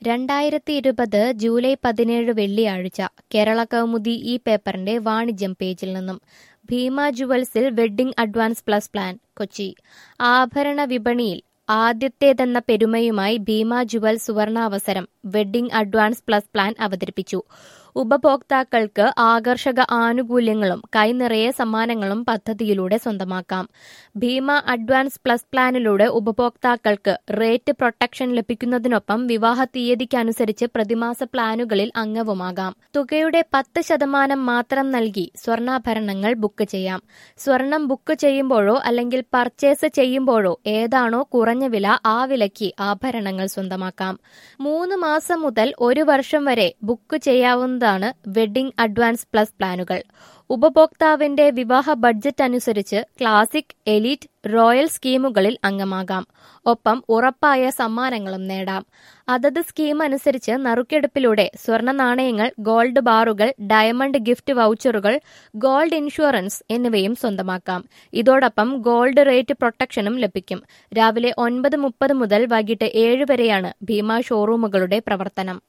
രണ്ടായിരത്തി ഇരുപത് ജൂലൈ പതിനേഴ് വെള്ളിയാഴ്ച കേരള കൗമുദി ഈ പേപ്പറിന്റെ വാണിജ്യം പേജിൽ നിന്നും ഭീമ ജുവൽസിൽ wedding advance plus plan Kochi ആഭരണ വിപണിയിൽ ആദ്യത്തേതെന്ന പെരുമയുമായി ഭീമ ജുവൽ സുവർണാവസരം വെഡ്ഡിംഗ് അഡ്വാൻസ് പ്ലസ് പ്ലാൻ അവതരിപ്പിച്ചു ഉപഭോക്താക്കൾക്ക് ആകർഷക ആനുകൂല്യങ്ങളും കൈനിറയെ സമ്മാനങ്ങളും പദ്ധതിയിലൂടെ സ്വന്തമാക്കാം ഭീമ അഡ്വാൻസ് പ്ലസ് പ്ലാനിലൂടെ ഉപഭോക്താക്കൾക്ക് റേറ്റ് പ്രൊട്ടക്ഷൻ ലഭിക്കുന്നതിനൊപ്പം വിവാഹ തീയതിക്കനുസരിച്ച് പ്രതിമാസ പ്ലാനുകളിൽ അംഗവുമാകാം തുകയുടെ പത്ത് ശതമാനം മാത്രം നൽകി സ്വർണ്ണാഭരണങ്ങൾ ബുക്ക് ചെയ്യാം സ്വർണം ബുക്ക് ചെയ്യുമ്പോഴോ അല്ലെങ്കിൽ പർച്ചേസ് ചെയ്യുമ്പോഴോ ഏതാണോ കുറഞ്ഞ വില ആ വിലയ്ക്ക് ആഭരണങ്ങൾ സ്വന്തമാക്കാം മൂന്ന് മാസം മുതൽ ഒരു വർഷം വരെ ബുക്ക് ചെയ്യാവുന്നതാണ് വെഡ്ഡിംഗ് അഡ്വാൻസ് പ്ലസ് പ്ലാനുകൾ ഉപഭോക്താവിന്റെ വിവാഹ ബഡ്ജറ്റ് അനുസരിച്ച് ക്ലാസിക് എലീറ്റ് റോയൽ സ്കീമുകളിൽ അംഗമാകാം ഒപ്പം ഉറപ്പായ സമ്മാനങ്ങളും നേടാം അതത് സ്കീം അനുസരിച്ച് നറുക്കെടുപ്പിലൂടെ സ്വർണ്ണ നാണയങ്ങൾ ഗോൾഡ് ബാറുകൾ ഡയമണ്ട് ഗിഫ്റ്റ് വൗച്ചറുകൾ ഗോൾഡ് ഇൻഷുറൻസ് എന്നിവയും സ്വന്തമാക്കാം ഇതോടൊപ്പം ഗോൾഡ് റേറ്റ് പ്രൊട്ടക്ഷനും ലഭിക്കും രാവിലെ ഒൻപത് മുപ്പത് മുതൽ വൈകിട്ട് ഏഴ് വരെയാണ് ഭീമ ഷോറൂമുകളുടെ പ്രവർത്തനം